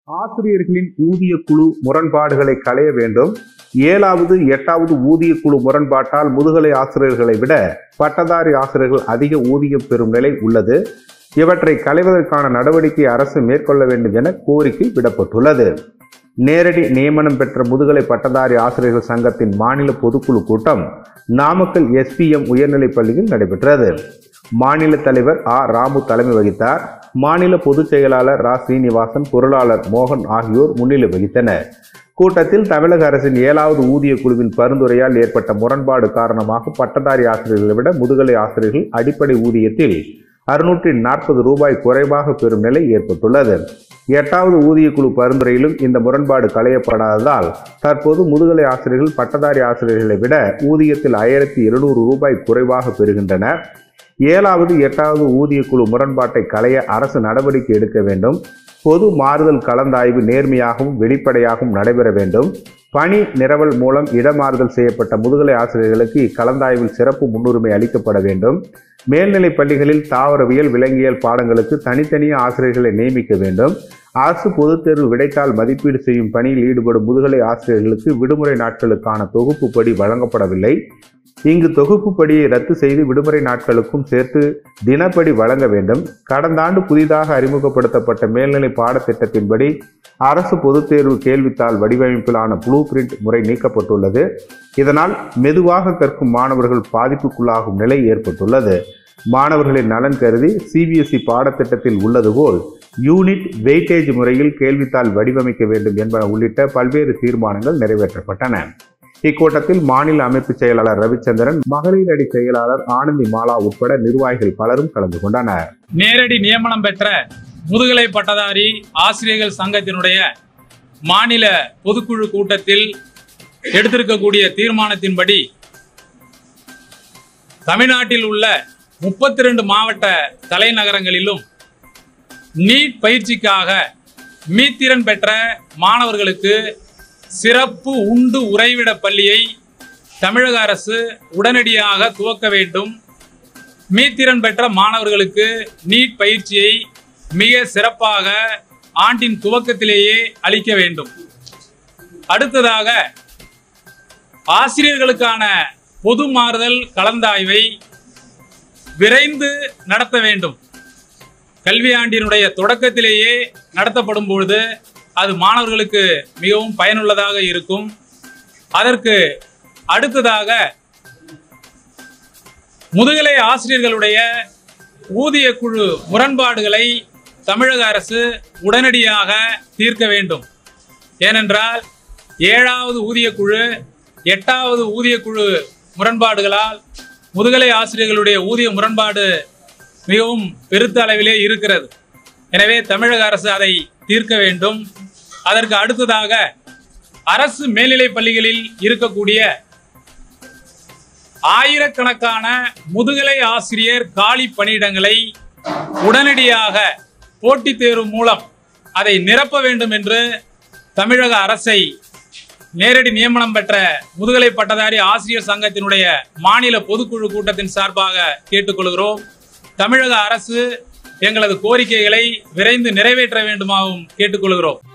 ஆசிரியர்களின் ஊதிய குழு முரண்பாடுகளை களைய வேண்டும் ஏழாவது எட்டாவது ஊதிய குழு முரண்பாட்டால் முதுகலை ஆசிரியர்களை விட பட்டதாரி ஆசிரியர்கள் அதிக ஊதியம் பெறும் நிலை உள்ளது இவற்றை களைவதற்கான நடவடிக்கை அரசு மேற்கொள்ள வேண்டும் என கோரிக்கை விடப்பட்டுள்ளது நேரடி நியமனம் பெற்ற முதுகலை பட்டதாரி ஆசிரியர்கள் சங்கத்தின் மாநில பொதுக்குழு கூட்டம் நாமக்கல் எஸ்பிஎம் உயர்நிலைப் பள்ளியில் நடைபெற்றது மாநில தலைவர் ஆ ராமு தலைமை வகித்தார் மாநில பொதுச் செயலாளர் ரா சீனிவாசன் பொருளாளர் மோகன் ஆகியோர் முன்னிலை வகித்தனர் கூட்டத்தில் தமிழக அரசின் ஏழாவது ஊதிய குழுவின் பரிந்துரையால் ஏற்பட்ட முரண்பாடு காரணமாக பட்டதாரி ஆசிரியர்களை விட முதுகலை ஆசிரியர்கள் அடிப்படை ஊதியத்தில் அறுநூற்றி நாற்பது ரூபாய் குறைவாக பெறும் நிலை ஏற்பட்டுள்ளது எட்டாவது ஊதிய குழு பரிந்துரையிலும் இந்த முரண்பாடு களையப்படாததால் தற்போது முதுகலை ஆசிரியர்கள் பட்டதாரி ஆசிரியர்களை விட ஊதியத்தில் ஆயிரத்தி இருநூறு ரூபாய் குறைவாக பெறுகின்றனர் ஏழாவது எட்டாவது ஊதிய குழு முரண்பாட்டை களைய அரசு நடவடிக்கை எடுக்க வேண்டும் பொது மாறுதல் கலந்தாய்வு நேர்மையாகவும் வெளிப்படையாகவும் நடைபெற வேண்டும் பணி நிரவல் மூலம் இடமாறுதல் செய்யப்பட்ட முதுகலை ஆசிரியர்களுக்கு இக்கலந்தாய்வில் சிறப்பு முன்னுரிமை அளிக்கப்பட வேண்டும் மேல்நிலைப் பள்ளிகளில் தாவரவியல் விலங்கியல் பாடங்களுக்கு தனித்தனியே ஆசிரியர்களை நியமிக்க வேண்டும் அரசு பொதுத் தேர்வு விடைத்தாள் மதிப்பீடு செய்யும் பணியில் ஈடுபடும் முதுகலை ஆசிரியர்களுக்கு விடுமுறை நாட்களுக்கான தொகுப்புப்படி வழங்கப்படவில்லை இங்கு தொகுப்புப்படியை ரத்து செய்து விடுமுறை நாட்களுக்கும் சேர்த்து தினப்படி வழங்க வேண்டும் கடந்த ஆண்டு புதிதாக அறிமுகப்படுத்தப்பட்ட மேல்நிலை பாடத்திட்டத்தின்படி அரசு பொதுத் தேர்வு கேள்வித்தாள் வடிவமைப்பிலான ப்ளூ பிரிண்ட் முறை நீக்கப்பட்டுள்ளது இதனால் மெதுவாக கற்கும் மாணவர்கள் பாதிப்புக்குள்ளாகும் நிலை ஏற்பட்டுள்ளது மாணவர்களின் நலன் கருதி சிபிஎஸ்இ பாடத்திட்டத்தில் உள்ளது போல் யூனிட் வெயிட்டேஜ் முறையில் கேள்வித்தாள் வடிவமைக்க வேண்டும் என்பன உள்ளிட்ட பல்வேறு தீர்மானங்கள் நிறைவேற்றப்பட்டன இக்கூட்டத்தில் மாநில அமைப்பு செயலாளர் ரவிச்சந்திரன் மகளிர் அணி செயலாளர் ஆனந்தி மாலா உட்பட நிர்வாகிகள் பலரும் கலந்து கொண்டனர் நேரடி நியமனம் பெற்ற முதுகலை பட்டதாரி ஆசிரியர்கள் சங்கத்தினுடைய மாநில பொதுக்குழு கூட்டத்தில் எடுத்திருக்கக்கூடிய தீர்மானத்தின்படி தமிழ்நாட்டில் உள்ள முப்பத்தி ரெண்டு மாவட்ட தலைநகரங்களிலும் நீட் பயிற்சிக்காக மீத்திறன் பெற்ற மாணவர்களுக்கு சிறப்பு உண்டு உறைவிட பள்ளியை தமிழக அரசு உடனடியாக துவக்க வேண்டும் மீத்திறன் பெற்ற மாணவர்களுக்கு நீட் பயிற்சியை மிக சிறப்பாக ஆண்டின் துவக்கத்திலேயே அளிக்க வேண்டும் அடுத்ததாக ஆசிரியர்களுக்கான பொது மாறுதல் கலந்தாய்வை விரைந்து நடத்த வேண்டும் கல்வி ஆண்டினுடைய தொடக்கத்திலேயே நடத்தப்படும் பொழுது அது மாணவர்களுக்கு மிகவும் பயனுள்ளதாக இருக்கும் அதற்கு அடுத்ததாக முதுகலை ஆசிரியர்களுடைய ஊதிய குழு முரண்பாடுகளை தமிழக அரசு உடனடியாக தீர்க்க வேண்டும் ஏனென்றால் ஏழாவது ஊதிய குழு எட்டாவது ஊதிய குழு முரண்பாடுகளால் முதுகலை ஆசிரியர்களுடைய ஊதிய முரண்பாடு மிகவும் பெருத்த அளவிலே இருக்கிறது எனவே தமிழக அரசு அதை தீர்க்க வேண்டும் அதற்கு அடுத்ததாக அரசு மேல்நிலைப் பள்ளிகளில் இருக்கக்கூடிய ஆயிரக்கணக்கான முதுகலை ஆசிரியர் காலி பணியிடங்களை உடனடியாக போட்டித் தேர்வு மூலம் அதை நிரப்ப வேண்டும் என்று தமிழக அரசை நேரடி நியமனம் பெற்ற முதுகலை பட்டதாரி ஆசிரியர் சங்கத்தினுடைய மாநில பொதுக்குழு கூட்டத்தின் சார்பாக கேட்டுக்கொள்கிறோம் தமிழக அரசு எங்களது கோரிக்கைகளை விரைந்து நிறைவேற்ற வேண்டுமாகவும் கேட்டுக்கொள்கிறோம்